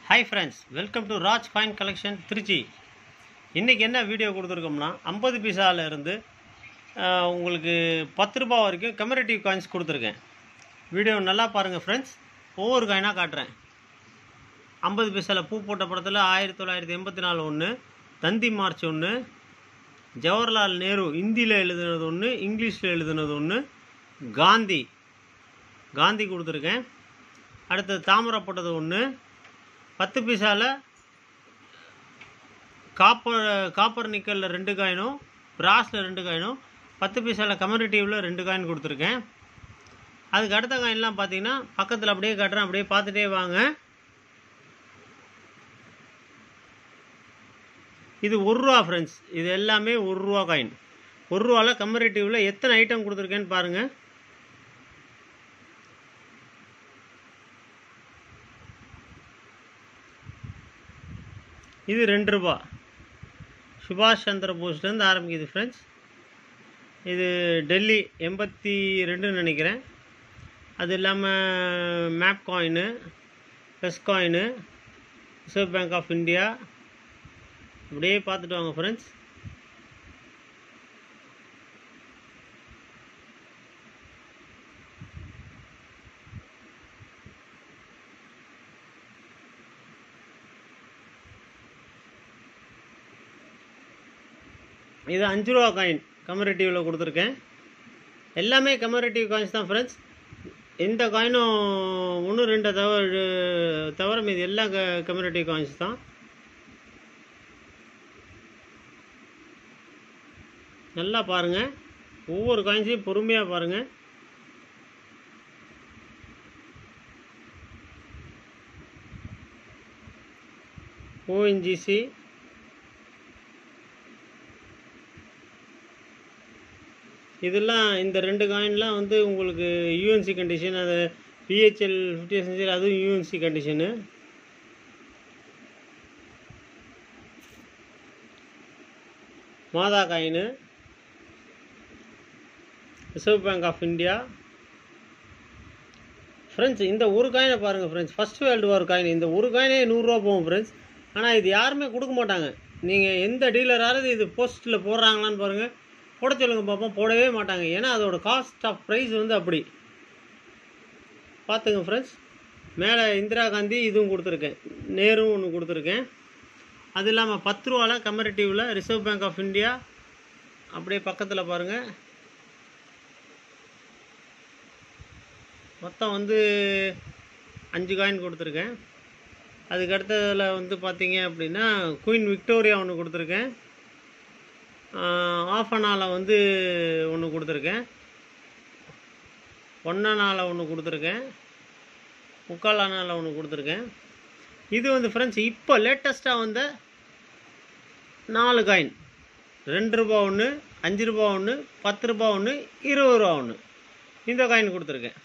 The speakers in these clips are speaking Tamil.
hi friends welcome to Raj coin collection Trichy இன்றைக்கி என்ன வீடியோ கொடுத்துருக்கோம்னா ஐம்பது பைசால இருந்து ஆஹ், உங்களுக்கு பத்து ரூபா வரைக்கும் கமரேட்டிவ் காயின்ஸ் கொடுத்துருக்கேன் வீடியோ நல்லா பாருங்கள் ஃப்ரெண்ட்ஸ் ஒவ்வொரு காயினாக காட்டுறேன் ஐம்பது பைசாவில் பூ போட்ட படத்தில் ஆயிரத்தி தொள்ளாயிரத்தி எண்பத்தி நாலு ஒன்று தந்தி மார்ச் ஒன்று ஜவஹர்லால் நேரு ஹிந்தியில் எழுதுனது ஒன்று இங்கிலீஷில் எழுதுனது ஒன்று காந்தி காந்தி கொடுத்துருக்கேன் அடுத்தது தாமரை போட்டது ஒன்று பத்து பைசாவில் காப்பர் காப்பர் நிக்கலில் ரெண்டு காயினும் பிராஸில் ரெண்டு காயினும் பத்து பைசாவில் கம்யூனிட்டிவில் ரெண்டு காயின் கொடுத்துருக்கேன் அதுக்கு அடுத்த காயின்லாம் பார்த்தீங்கன்னா பக்கத்தில் அப்படியே காட்டுறேன் அப்படியே பார்த்துட்டே வாங்க இது ஒரு ரூபா ஃப்ரெண்ட்ஸ் இது எல்லாமே ஒரு ரூபா காயின் ஒரு ரூபாவில் கம்பரேட்டிவில் எத்தனை ஐட்டம் கொடுத்துருக்கேன்னு பாருங்கள் இது ரெண்டு ரூபா சுபாஷ் சந்திர போஸ்லேருந்து ஆரம்பிக்குது ஃப்ரெண்ட்ஸ் இது டெல்லி எண்பத்தி ரெண்டுன்னு நினைக்கிறேன் அது இல்லாமல் map coin plus coin reserve bank of India அப்படியே பார்த்துட்டு வாங்க ஃப்ரெண்ட்ஸ் இது அஞ்சு ரூபா காயின் கமரேட்டிவில் கொடுத்துருக்கேன் எல்லாமே கமரேட்டிவ் காயின்ஸ் தான் ஃப்ரெண்ட்ஸ் எந்த காயினும் ஒன்று ரெண்டு தவிர தவிர மீது எல்லாம் க கமரேட்டிவ் காயின்ஸ் தான் நல்லா பாருங்கள் ஒவ்வொரு காயின்ஸையும் பொறுமையாக பாருங்கள் ஓஎன்ஜிசி இதெல்லாம் இந்த ரெண்டு காயின்லாம் வந்து உங்களுக்கு யூஎன்சி கண்டிஷன் அது பிஹெச்எல் ஃபிஃப்டி சென்ச்சுரி அதுவும் UNC condition Mata coin reserve bank of India friends இந்த ஒரு காயினை பாருங்கள் friends first world war coin இந்த ஒரு காயினே நூறுரூவா போகும் ஃப்ரெண்ட்ஸ் ஆனால் இது யாருமே கொடுக்க மாட்டாங்க நீங்கள் எந்த டீலராவது இது போஸ்ட்டில் போடுறாங்களான்னு பாருங்கள் போட சொல்லுங்க பார்ப்போம் போடவே மாட்டாங்க ஏன்னா அதோட காஸ்ட் ஆஃப் ப்ரைஸ் வந்து அப்படி பார்த்துங்க ஃப்ரெண்ட்ஸ் மேலே இந்திரா காந்தி இதுவும் கொடுத்துருக்கேன் நேரும் ஒன்று கொடுத்துருக்கேன் அது இல்லாமல் பத்து ரூபாவில் கம்பேரிட்டிவில் ரிசர்வ் பேங்க் ஆஃப் இந்தியா அப்படியே பக்கத்தில் பாருங்கள் மொத்தம் வந்து அஞ்சு காயின் கொடுத்துருக்கேன் அதுக்கு அடுத்ததில் வந்து பார்த்தீங்க அப்படின்னா குயின் விக்டோரியா ஒன்று கொடுத்துருக்கேன் ஆஃப் அனால வந்து ஒன்று கொடுத்துருக்கேன் ஒன்னனால ஒன்று கொடுத்துருக்கேன் முக்கால் அனால ஒன்று கொடுத்துருக்கேன் இது வந்து ஃப்ரெண்ட்ஸ் இப்போ லேட்டஸ்ட்டாக வந்த நாலு காயின் ரெண்டு ரூபா ஒன்று அஞ்சு ரூபா ஒன்று பத்து ரூபா ஒன்று இருபது ரூபா ஒன்று இந்த காயின் கொடுத்துருக்கேன்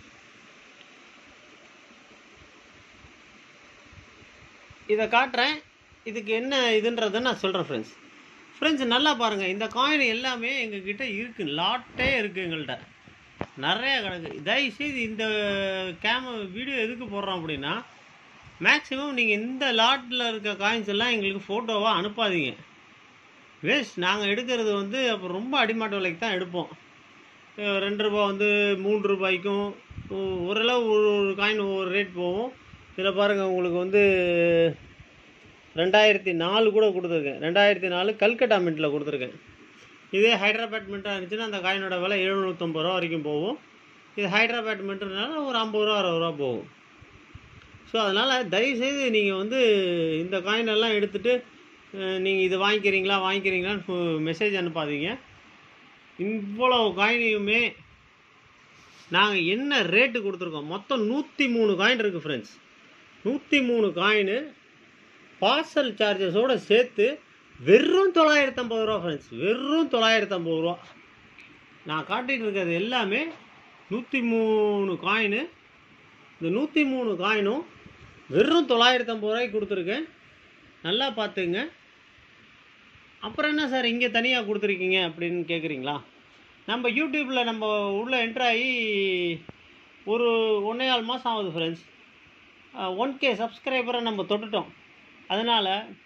இதை காட்டுறேன் இதுக்கு என்ன இதுன்றதை நான் சொல்கிறேன் ஃப்ரெண்ட்ஸ் ஃப்ரெண்ட்ஸ் நல்லா பாருங்கள் இந்த காயின் எல்லாமே எங்ககிட்ட இருக்குது லாட்டே இருக்குது எங்கள்கிட்ட நிறைய கிடக்கு தயவுசெய்து இந்த கேம வீடியோ எதுக்கு போடுறோம் அப்படின்னா மேக்ஸிமம் நீங்கள் இந்த லாட்டில் இருக்க காயின்ஸ் எல்லாம் எங்களுக்கு ஃபோட்டோவாக அனுப்பாதீங்க வேஸ்ட் நாங்கள் எடுக்கிறது வந்து அப்போ ரொம்ப அடிமாட்ட விலைக்கு தான் எடுப்போம் அஹ் ரெண்டு ரூபா வந்து மூன்று ரூபாய்க்கும் ஒ- ஓரளவு ஒரு ஒரு காயின் ஒவ்வொரு ரேட் போகும் இதில் பாருங்கள் உங்களுக்கு வந்து ரெண்டாயிரத்தி நாலு கூட கொடுத்துருக்கேன் ரெண்டாயிரத்தி நாலு கல்கட்டா மின்ட்டில் கொடுத்துருக்கேன் இதே ஹைதராபாத் மின்ட்டாக இருந்துச்சுன்னா அந்த காயினோட விலை எழுநூற்றம்பது ரூபா வரைக்கும் போகும் இது ஹைதராபாத் மின்ட்டுனால ஒரு ஐம்பது ரூபா அறுபது ரூபா போகும் ஸோ அதனால் தயவுசெய்து நீங்கள் வந்து இந்த காயின் எல்லாம் எடுத்துகிட்டு நீங்கள் இது வாங்கிக்கிறீங்களா வாங்கிக்கிறீங்களான்னு மெசேஜ் அனுப்பாதீங்க இவ்வளோ காயினையுமே நாங்கள் என்ன ரேட்டு கொடுத்துருக்கோம் மொத்தம் நூற்றி மூணு காயின் இருக்குது ஃப்ரெண்ட்ஸ் நூற்றி மூணு காயின் பார்சல் சார்ஜஸோடு சேர்த்து வெறும் தொள்ளாயிரத்தி ஐம்பது ரூபா ஃப்ரெண்ட்ஸ் வெறும் தொள்ளாயிரத்தி ஐம்பது ரூபா நான் காட்டிகிட்டு இருக்கிறது எல்லாமே நூற்றி மூணு காயின் இந்த நூற்றி மூணு காயினும் வெறும் தொள்ளாயிரத்தி ஐம்பது ரூபாய்க்கு கொடுத்துருக்கேன் நல்லா பார்த்துங்க அப்புறம் என்ன சார் இங்கே தனியாக கொடுத்துருக்கீங்க அப்படின்னு கேட்குறீங்களா நம்ம யூடியூப்பில் நம்ம உள்ளே என்ட்ரு ஆகி ஒரு ஒன்றே கால் மாதம் ஆகுது ஃப்ரெண்ட்ஸ் ஒன் கே சப்ஸ்கிரைபரை நம்ம தொட்டுட்டோம் அதனால்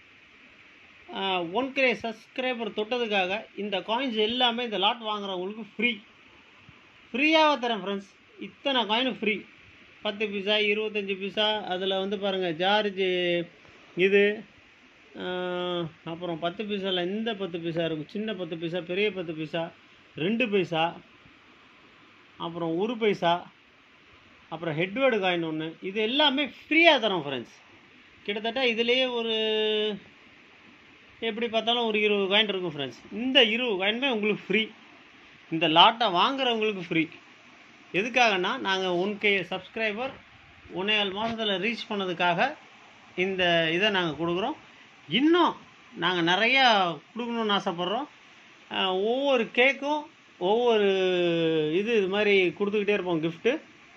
ஒன் கே சப்ஸ்கிரைபர் தொட்டதுக்காக இந்த காயின்ஸ் எல்லாமே இந்த லாட் வாங்குறவங்களுக்கு ஃப்ரீ ஃப்ரீயாக தரேன் ஃப்ரெண்ட்ஸ் இத்தனை காயின் ஃப்ரீ பத்து பைசா இருபத்தஞ்சி பைசா அதில் வந்து பாருங்கள் ஜார்ஜ் இது ஆஹ், அப்புறம் பத்து பைசாவில் இந்த பத்து பைசா இருக்கும் சின்ன பத்து பைசா பெரிய பத்து பைசா ரெண்டு பைசா அப்புறம் ஒரு பைசா அப்புறம் ஹெட்வேர்டு காயின் ஒன்று இது எல்லாமே ஃப்ரீயாக தரோம் ஃப்ரெண்ட்ஸ் கிட்டத்தட்ட இதுலேயே ஒரு எப்படி பார்த்தாலும் ஒரு இருபது காயின் இருக்கும் ஃப்ரெண்ட்ஸ் இந்த இருபது காயினுமே உங்களுக்கு ஃப்ரீ இந்த லாட்டை வாங்குறவங்களுக்கு ஃப்ரீ எதுக்காகனா நாங்கள் ஒன் கே சப்ஸ்கிரைபர் ஒன்றேகால் மாதத்தில் ரீச் பண்ணதுக்காக இந்த இதை நாங்கள் கொடுக்குறோம் இன்னும் நாங்கள் நிறையா கொடுக்கணுன்னு ஆசைப்பட்றோம் அஹ் ஒவ்வொரு கேக்கும் ஒவ்வொரு இது இது மாதிரி கொடுத்துக்கிட்டே இருப்போம் கிஃப்ட்டு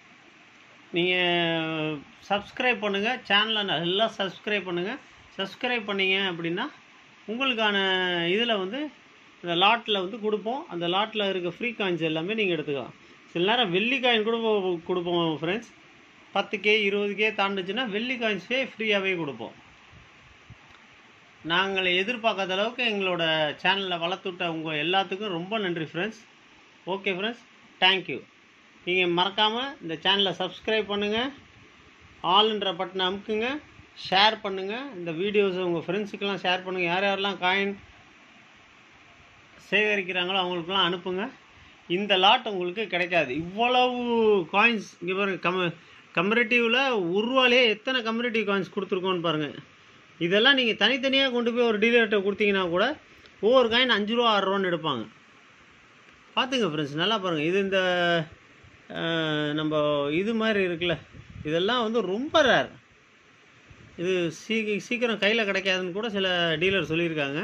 நீங்கள் சப்ஸ்கிரைப் பண்ணுங்கள் சேனலை நல்லா சப்ஸ்கிரைப் பண்ணுங்கள் சப்ஸ்கிரைப் பண்ணீங்க அப்படின்னா உங்களுக்கான இதில் வந்து இந்த லாட்டில் வந்து கொடுப்போம் அந்த லாட்டில் இருக்க ஃப்ரீ காயின்ஸ் எல்லாமே நீங்கள் எடுத்துக்கலாம் சில நேரம் வெள்ளி காயின் கூட கொ- கொடுப்போம் ஃப்ரெண்ட்ஸ் பத்து கே இருபது கே தாண்டுச்சுன்னா வெள்ளி காயின்ஸே ஃப்ரீயாகவே கொடுப்போம் நாங்கள் எதிர்பார்க்காத அளவுக்கு எங்களோட சேனலில் வளர்த்துவிட்ட உங்கள் எல்லாத்துக்கும் ரொம்ப நன்றி ஃப்ரெண்ட்ஸ் ஓகே ஃப்ரெண்ட்ஸ் தேங்க்யூ நீங்கள் மறக்காமல் இந்த சேனலை சப்ஸ்கிரைப் பண்ணுங்கள் ஆல்ன்ற பட்டனை அமுக்குங்க ஷேர் பண்ணுங்கள் இந்த வீடியோஸை உங்கள் ஃப்ரெண்ட்ஸுக்கெல்லாம் ஷேர் பண்ணுங்கள் யார் யாரெல்லாம் காயின் சேகரிக்கிறாங்களோ அவங்களுக்குலாம் அனுப்புங்க இந்த லாட் உங்களுக்கு கிடைக்காது இவ்வளவு காயின்ஸ் இங்கே பாருங்க கம் கம்பரேட்டிவில் ஒரு ரூபாலே எத்தனை கம்பரேட்டிவ் காயின்ஸ் கொடுத்துருக்கோன்னு பாருங்கள் இதெல்லாம் நீங்கள் தனித்தனியாக கொண்டு போய் ஒரு டீலர்கிட்ட கொடுத்தீங்கன்னா கூட ஒவ்வொரு காயின் அஞ்சு ரூபா ஆறு ரூபான்னு எடுப்பாங்க பார்த்துங்க ஃப்ரெண்ட்ஸ் நல்லா பாருங்கள் இது இந்த அஹ், நம்ம இது மாதிரி இருக்குல்ல இதெல்லாம் வந்து ரொம்ப ரேர் இது சீ சீக்கிரம் கையில் கிடைக்காதுன்னு கூட சில டீலர் சொல்லியிருக்காங்க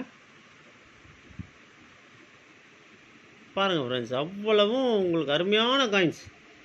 பாருங்கள் ஃப்ரெண்ட்ஸ் அவ்வளவும் உங்களுக்கு அருமையான காயின்ஸ்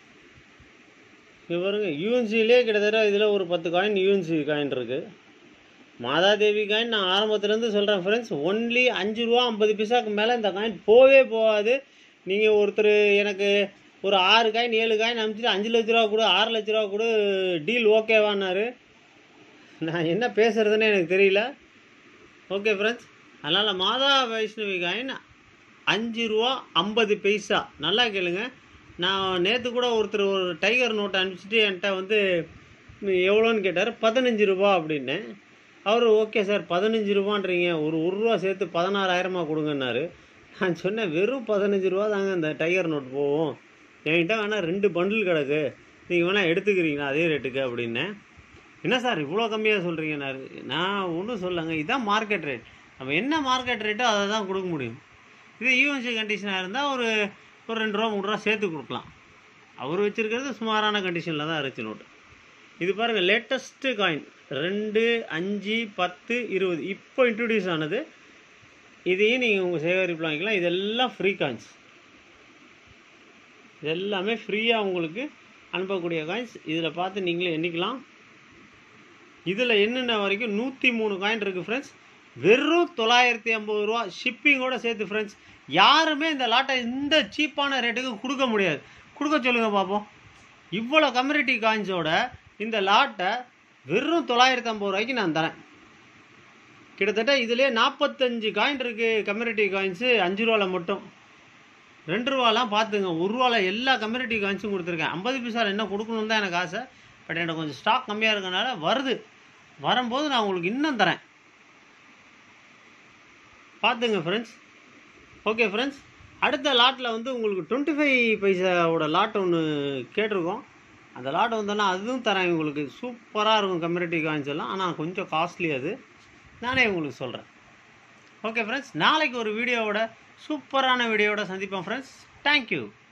இங்க பாருங்க யூஎன்சிலே கிட்டத்தட்ட இதில் ஒரு பத்து காயின் யூஎன்சி காயின் இருக்குது மாதாதேவி காயின் நான் ஆரம்பத்துலேருந்து சொல்கிறேன் ஃப்ரெண்ட்ஸ் ஒன்லி அஞ்சு ரூபா ஐம்பது பைசாக்கு மேலே இந்த காயின் போவே போகாது நீங்கள் ஒருத்தர் எனக்கு ஒரு ஆறு காயின் ஏழு காயின் அனுப்பிச்சிட்டு அஞ்சு லட்ச ரூபா கொடு ஆறு லட்ச ரூபா கொடு டீல் ஓகேவான்னாரு நான் என்ன பேசுகிறதுன்னு எனக்கு தெரியல ஓகே ஃப்ரெண்ட்ஸ் அதனால் மாதா வைஷ்ணவி காயின் அஞ்சு ரூபா ஐம்பது பைசா நல்லா கேளுங்க நான் நேற்று கூட ஒருத்தர் ஒரு டைகர் நோட்டை அனுப்பிச்சிட்டு என்கிட்ட வந்து "நீ எவ்வளோன்னு கேட்டார் பதினஞ்சு ரூபா அப்படின்னேன் அவர் ஓகே சார் பதினஞ்சு ரூபான்றீங்க ஒரு ஒரு ரூபா சேர்த்து பதினாறாயிரமா கொடுங்கன்னாரு நான் சொன்னேன் வெறும் பதினஞ்சு ரூபா தாங்க இந்த டைகர் நோட் போகும் என்கிட்ட வேணால் ரெண்டு பண்டில் கிடக்கு நீங்கள் வேணால் எடுத்துக்கிறீங்களா அதே ரேட்டுக்கு அப்படின்னேன் என்ன சார் இவ்வளோ கம்மியாக சொல்கிறீங்கன்னாரு நான் ஒன்றும் சொல்லங்க இதான் மார்க்கெட் ரேட் நம்ம என்ன மார்க்கெட் ரேட்டோ அதை தான் கொடுக்க முடியும் இது யூஎன்சி கண்டிஷனாக இருந்தால் ஒரு ஒரு ரெண்டு ரூபா மூணு ரூபா சேர்த்து கொடுக்கலாம் அவர் வச்சுருக்கிறது சுமாரான கண்டிஷனில் தான் இருந்துச்சு நோட்டு இது பாருங்கள் லேட்டஸ்ட்டு காயின் ரெண்டு அஞ்சு பத்து இருபது இப்போ இன்ட்ரடியூஸ் ஆனது இதையும் நீங்கள் உங்கள் சேகரிப்பில் வாங்கிக்கலாம் இதெல்லாம் ஃப்ரீ காயின்ஸ் இது எல்லாமே ஃப்ரீயாக உங்களுக்கு அனுப்பக்கூடிய காயின்ஸ் இதில் பார்த்து நீங்களே எண்ணிக்கலாம் இதில் என்னென்ன வரைக்கும் நூற்றி மூணு காயின் இருக்குது ஃப்ரெண்ட்ஸ் வெறும் தொள்ளாயிரத்தி ஐம்பது ரூபா ஷிப்பிங்கோட சேர்த்து ஃப்ரெண்ட்ஸ் யாருமே இந்த லாட்டை இந்த சீப்பான ரேட்டுக்கு கொடுக்க முடியாது கொடுக்க சொல்லுங்கள் பார்ப்போம் இவ்வளோ கம்யூனிட்டி காயின்ஸோட இந்த லாட்டை வெறும் தொள்ளாயிரத்தி ஐம்பது ரூபாய்க்கு நான் தரேன் கிட்டத்தட்ட இதிலே நாற்பத்தஞ்சு காயின் இருக்குது கம்யூனிட்டி காயின்ஸு அஞ்சு ரூபாவில் மட்டும் ரெண்டு ரூபாலாம் பார்த்துங்க ஒரு ரூபாவில் எல்லா கம்யூனிட்டி காயின்ஸும் கொடுத்துருக்கேன் ஐம்பது பைசாவில் என்ன கொடுக்கணும்னு தான் எனக்கு ஆசை பட் எனக்கு கொஞ்சம் ஸ்டாக் கம்மியாக இருக்கனால வருது வரும்போது நான் உங்களுக்கு இன்னும் தரேன் பார்த்துங்க ஃப்ரெண்ட்ஸ் ஓகே ஃப்ரெண்ட்ஸ் அடுத்த லாட்டில் வந்து உங்களுக்கு டுவெண்ட்டி ஃபைவ் பைசாவோட லாட் ஒன்று கேட்டிருக்கோம் அந்த லாட் வந்தோன்னா அதுவும் தரேன் உங்களுக்கு சூப்பராக இருக்கும் கம்யூனிட்டி காயின்ஸ் எல்லாம் ஆனால் கொஞ்சம் காஸ்ட்லி அது நானே உங்களுக்கு சொல்கிறேன் ஓகே ஃப்ரெண்ட்ஸ் நாளைக்கு ஒரு வீடியோவோட சூப்பரான வீடியோவோட சந்திப்போம் ஃப்ரெண்ட்ஸ் தேங்க்யூ